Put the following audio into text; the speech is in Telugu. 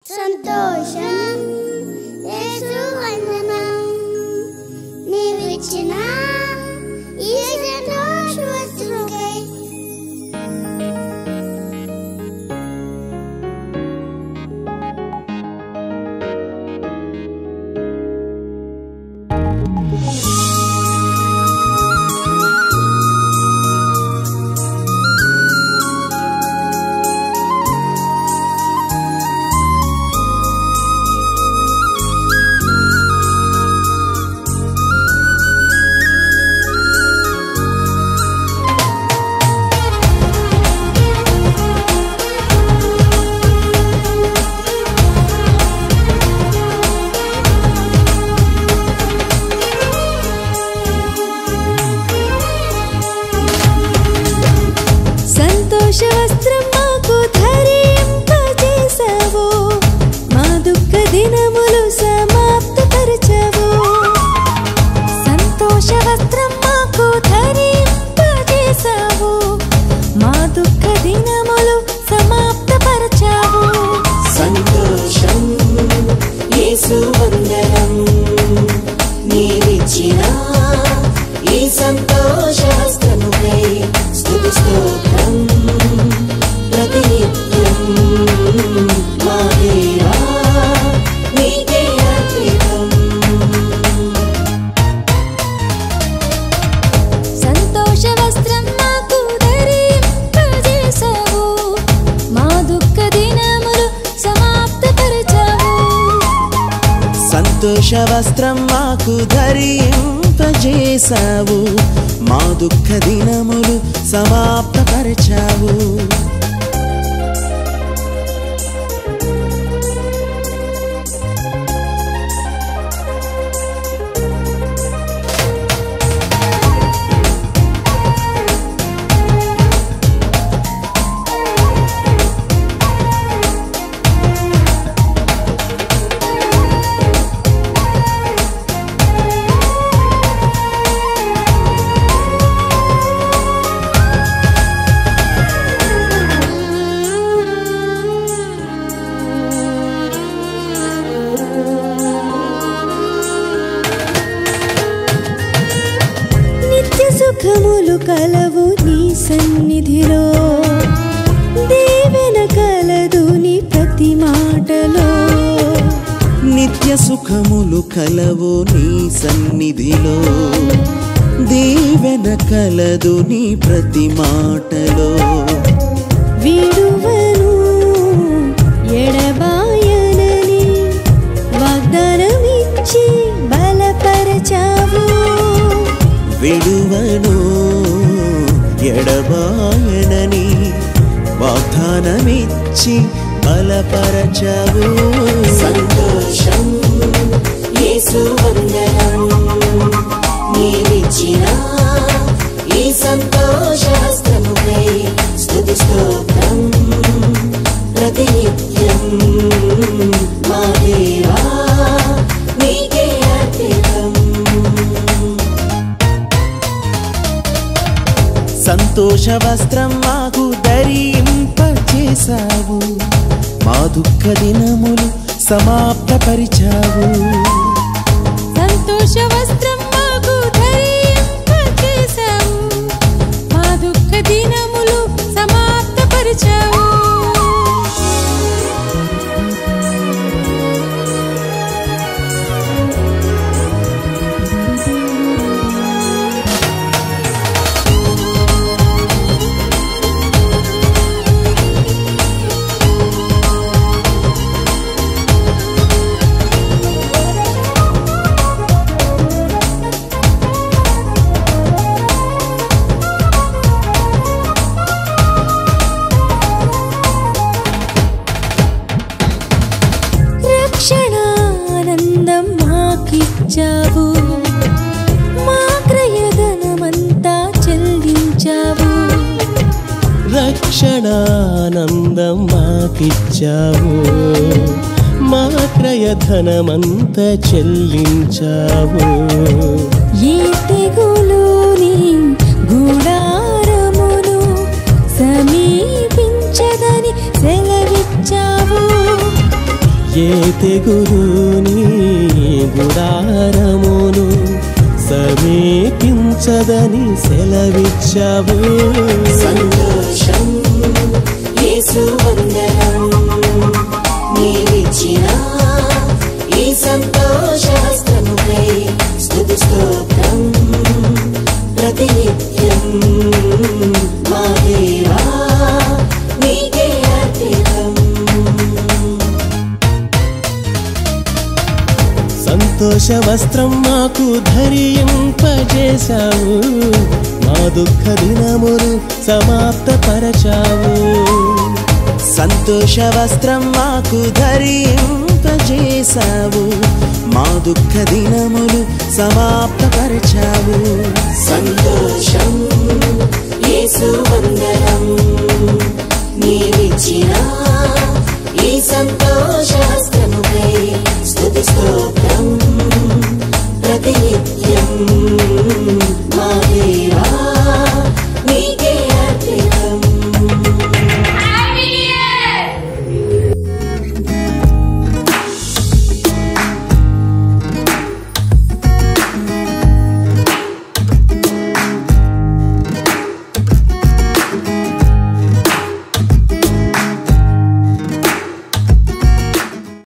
సంతోషం యేసు వందనం నీవిచ్చిన ఈ సంతోష వస్తువుకై సంతోష వస్త్రం మాకు ధరింపజేసావు మా దుఃఖ దినములు సమాప్తపరచవు సంతోష వస్త్రం మాకు ధరింపజేసావు మా దుఃఖ దినములు సమాప్తపరచావు సంతోషం యేసు వందనం నీవిచ్చిన ఈ సంతోష హస్తముకై స్తుతి స్తోత్రం ప్రతినిత్యం మా దేవా నీకే అర్పితం సంతోష వస్త్రం మాకు ధరింపజేసావు మా దుఃఖ దినములు సమాప్తపరచావు సంతోష వస్త్రం మాకు ధరింపజేశావు మా దుఃఖ దినములు సమాప్తపరచావు నిత్య సుఖములు కలవు నీ సన్నిధిలో దేవెన కలదు నీ ప్రతి మాటలో నిత్య సుఖములు కలవు నీ సన్నిధిలో దీవెన కలదు నీ ప్రతి మాటలో విడువను ఎడబాయనని వాగ్దానమిచ్చి బలపరచావు విడువను ఎడబాయనని వాగ్దానమిచ్చి బలపరచవు సంతోషం యేసు వందనం నీవిచ్చిన ఈ సంతోష హస్తముకై స్తుతి స్తోత్రం ప్రతినిత్యం మా దేవా నీకే అర్పితం సంతోష వస్త్రం మాకు ధరింపచేశావు మా దుఃఖ దినములు సమాప్తపరిచావు సంతోష వస్త్రం మాకు ధరింపచేశావు మా దుఃఖ దినములు సమాప్తపరిచావు రక్షణానందం మాకిచ్చావు మా క్రయధనమంతా చెల్లించావు రక్షణానందం మాకిచ్చావు మా క్రయధనమంత చెల్లించావు ఏ తెగులుని గుడారమును సమీపించదని సెలవిచ్చావు ఏ తెగులుని గుడారమును సమీపించదని సెలవిచ్చావు సంతోషం యేసు వందనం నీవిచ్చిన ఈ సంతోష హస్తముపై స్తుతి స్తోత్రం ప్రతినిత్యం మా దేవా నీకే అర్పితం సంతోష వస్త్రం మాకు ధరింపజేశావు మా దుఃఖ దినములు సమాప్తపరచావు సంతోష వస్త్రం మాకు ధరింపజేశావు మా దుఃఖ దినములు సమాప్తపరచావు సంతోషం